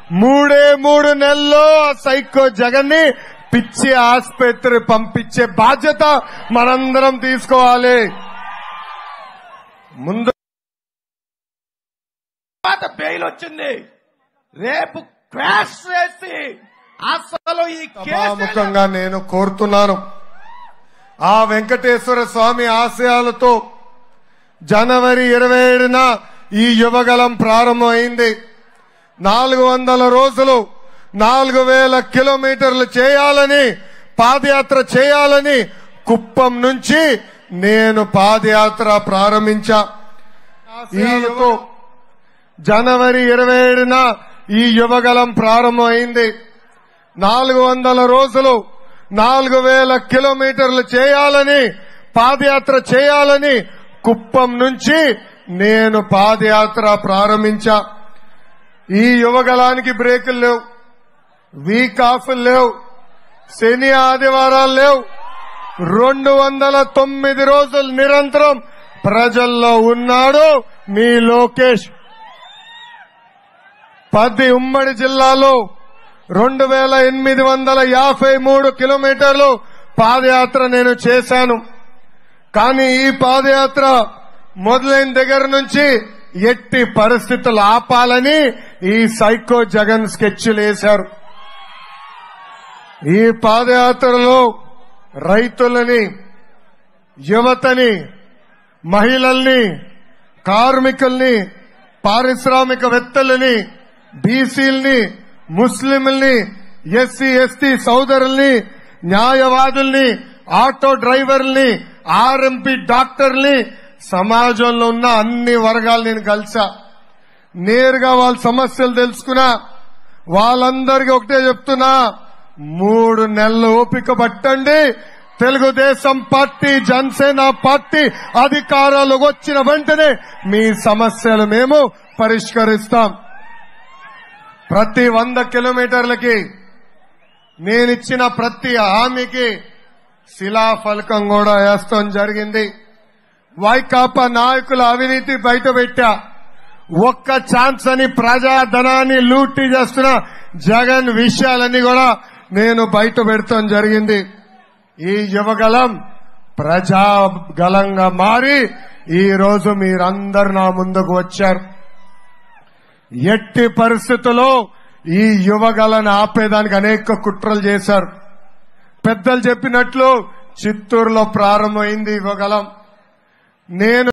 మూడే మూడు నెలల్లో ఆ సైకో జగన్ ని పిచ్చి ఆసుపత్రి పంపించే బాధ్యత మనందరం తీసుకోవాలి ముందు తర్వాత బెయిల్ వచ్చింది రేపు క్రాష్ చేసి అసలు ఈ కేసు సభాముఖంగా నేను కోరుతున్నాను ఆ వెంకటేశ్వర స్వామి ఆశయాలతో జనవరి ఇరవై ఏడున ఈ యువగలం ప్రారంభమైంది నాలుగు వందల రోజులు నాలుగు వేల కిలోమీటర్లు చేయాలని పాదయాత్ర చేయాలని కుప్పం నుంచి నేను పాదయాత్ర ప్రారంభించా ఈ యువ జనవరి ఇరవై ఏడున ఈ యువగలం ప్రారంభమైంది నాలుగు వందల రోజులు నాలుగు వేల కిలోమీటర్లు చేయాలని పాదయాత్ర చేయాలని కుప్పం నుంచి నేను పాదయాత్ర ప్రారంభించా ఈ యువగలానికి బ్రేకులు లేవు వీక్ ఆఫ్ లేవు శని ఆదివారాలు లేవు రెండు వందల తొమ్మిది రోజులు నిరంతరం ప్రజల్లో ఉన్నాడు మీ లోకేష్ పది ఉమ్మడి జిల్లాలో రెండు వేల ఎనిమిది వందల యాభై మూడు కిలోమీటర్లు పాదయాత్ర నేను చేశాను కానీ ఈ పాదయాత్ర మొదలైన దగ్గర నుంచి ఎట్టి పరిస్థితులు ఆపాలని ఈ సైకో జగన్ స్కెచ్లు వేశారు ఈ పాదయాత్రలో రైతులని యువతని మహిళల్ని కార్మికుల్ని పారిశ్రామికవేత్తలని బీసీల్ని ముస్లింల్ని ఎస్సీ ఎస్టీ సోదరుల్ని న్యాయవాదుల్ని ఆటో డ్రైవర్ల్ని ఆర్ఎంపీ డాక్టర్ని సమాజంలో ఉన్న అన్ని వర్గాలు నేను కలిసా నేరుగా వాళ్ళ సమస్యలు తెలుసుకున్నా వాళ్ళందరికీ ఒకటే చెప్తున్నా మూడు నెలలు ఓపిక పట్టండి తెలుగుదేశం పార్టీ జనసేన పార్టీ అధికారాలకు వచ్చిన వెంటనే మీ సమస్యలు మేము పరిష్కరిస్తాం ప్రతి వంద కిలోమీటర్లకి నేనిచ్చిన ప్రతి హామీకి శిలాఫలకం కూడా వేస్తాం జరిగింది వైకాపా నాయకుల అవినీతి బయటపెట్టా ఒక్క ఛాన్స్ అని ప్రజాధనాన్ని లూటీ చేస్తున్న జగన్ విషయాలన్నీ కూడా నేను బయట పెడతాం జరిగింది ఈ యువగలం ప్రజాగలంగా మారి ఈ రోజు మీరందరు నా ముందుకు వచ్చారు ఎట్టి పరిస్థితుల్లో ఈ యువగలను ఆపేదానికి అనేక కుట్రలు చేశారు పెద్దలు చెప్పినట్లు చిత్తూరులో ప్రారంభమైంది యువగలం నేను